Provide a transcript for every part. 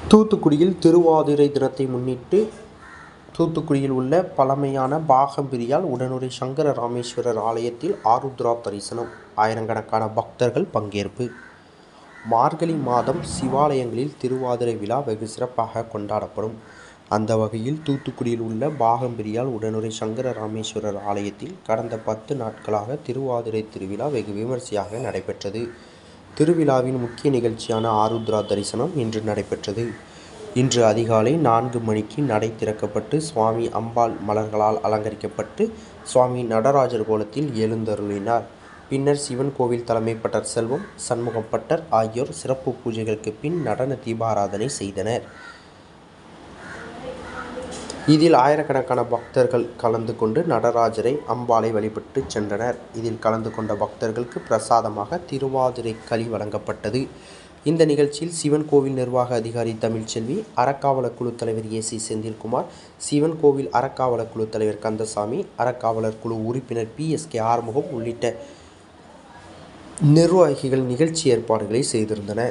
தூத்துக்குடியில் திருவாதிரை தினத்தை முன்னிட்டு தூத்துக்குடியில் உள்ள பழமையான பாகம்பிரியால் உடனுறை சங்கர ராமேஸ்வரர் ஆலயத்தில் ஆருத்ரா தரிசனம் ஆயிரக்கணக்கான பக்தர்கள் பங்கேற்பு மார்கழி மாதம் சிவாலயங்களில் திருவாதிரை விழா வெகு சிறப்பாக கொண்டாடப்படும் அந்த வகையில் தூத்துக்குடியில் உள்ள பாகம்பிரியால் உடனுறை சங்கர ராமேஸ்வரர் ஆலயத்தில் கடந்த பத்து நாட்களாக திருவாதிரை திருவிழா வெகு விமரிசையாக நடைபெற்றது திருவிழாவின் முக்கிய நிகழ்ச்சியான ஆருத்ரா தரிசனம் இன்று நடைபெற்றது இன்று அதிகாலை நான்கு மணிக்கு நடை திறக்கப்பட்டு சுவாமி அம்பாள் மலர்களால் அலங்கரிக்கப்பட்டு சுவாமி நடராஜர் கோலத்தில் எழுந்தருளினார் பின்னர் சிவன் கோவில் தலைமை பட்டர் செல்வம் சண்முகம் பட்டர் ஆகியோர் சிறப்பு பூஜைகளுக்கு பின் நடன தீபாராதனை செய்தனர் இதில் ஆயிரக்கணக்கான பக்தர்கள் கலந்து கொண்டு நடராஜரை அம்பாளை வழிபட்டு சென்றனர் இதில் கலந்து கொண்ட பக்தர்களுக்கு பிரசாதமாக திருவாதிரை களி வழங்கப்பட்டது இந்த நிகழ்ச்சியில் சிவன் கோவில் நிர்வாக அதிகாரி தமிழ்ச்செல்வி அறக்காவலர் குழு தலைவர் ஏ சி செந்தில்குமார் சிவன் கோவில் அறக்காவலர் குழு தலைவர் கந்தசாமி அறக்காவலர் குழு உறுப்பினர் பி எஸ் கே ஆறுமுகம் உள்ளிட்ட நிர்வாகிகள் நிகழ்ச்சி ஏற்பாடுகளை செய்திருந்தனர்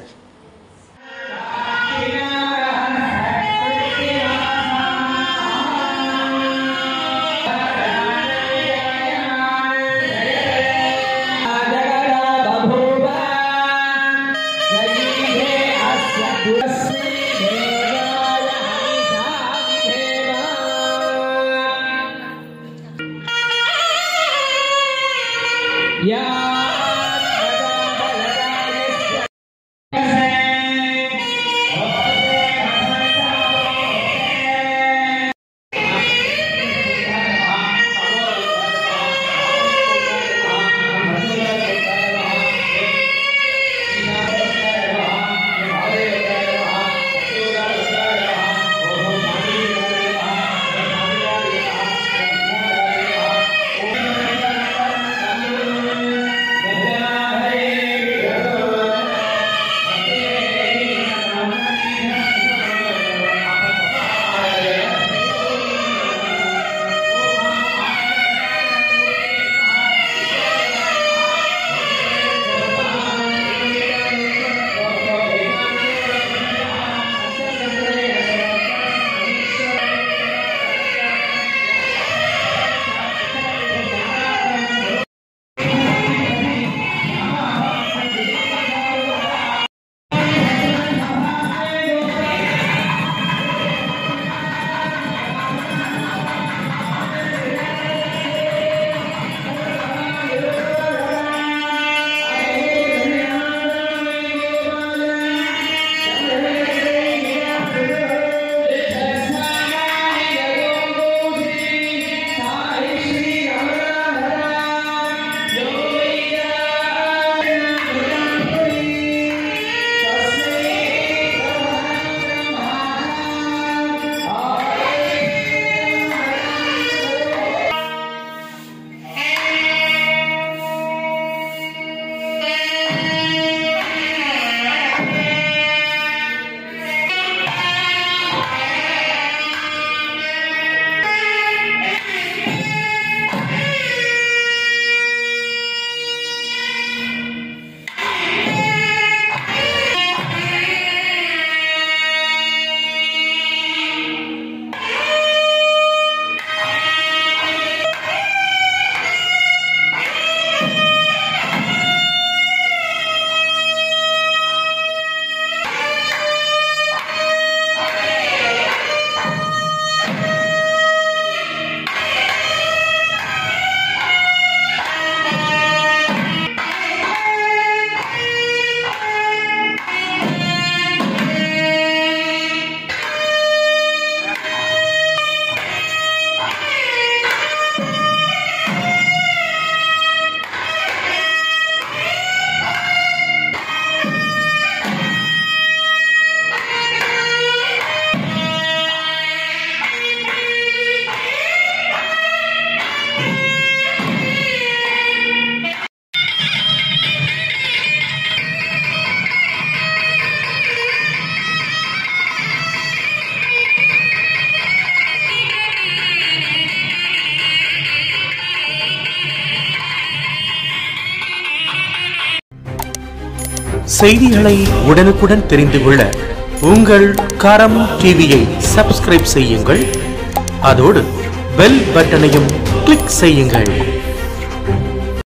செய்திகளை உடனுக்குடன் தெரிந்து கொள்ள உங்கள் கரம் டிவியை சப்ஸ்கிரைப் செய்யுங்கள் அதோடு பெல் பட்டனையும் கிளிக் செய்யுங்கள்